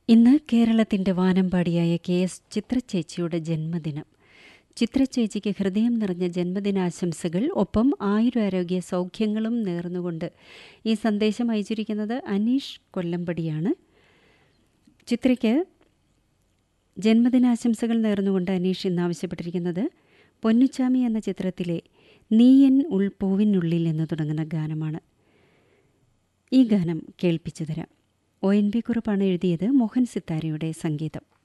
ഇന്ന് കേരളത്തിൻ്റെ വാനമ്പാടിയായ K S ചിത്രചേച്ചിയുടെ ജന്മദിനം ചിത്രചേച്ചിക്ക് ഹൃദയം നിറഞ്ഞ ജന്മദിനാശംസകൾ ഒപ്പം ആയുരാരോഗ്യ സൗഖ്യങ്ങളും നേർന്നുകൊണ്ട് ഈ സന്ദേശം അയച്ചിരിക്കുന്നത് അനീഷ് കൊല്ലമ്പടിയാണ് ചിത്രയ്ക്ക് ജന്മദിനാശംസകൾ നേർന്നുകൊണ്ട് അനീഷ് ഇന്ന് ആവശ്യപ്പെട്ടിരിക്കുന്നത് പൊന്നുച്ചാമി എന്ന ചിത്രത്തിലെ നീയൻ ഉൾപൂവിനുള്ളിൽ എന്ന് തുടങ്ങുന്ന ഗാനമാണ് ഈ ഗാനം കേൾപ്പിച്ചു തരാം ഒ എൻ വി കുറുപ്പാണ് എഴുതിയത് മോഹൻ സിത്താരയുടെ സംഗീതം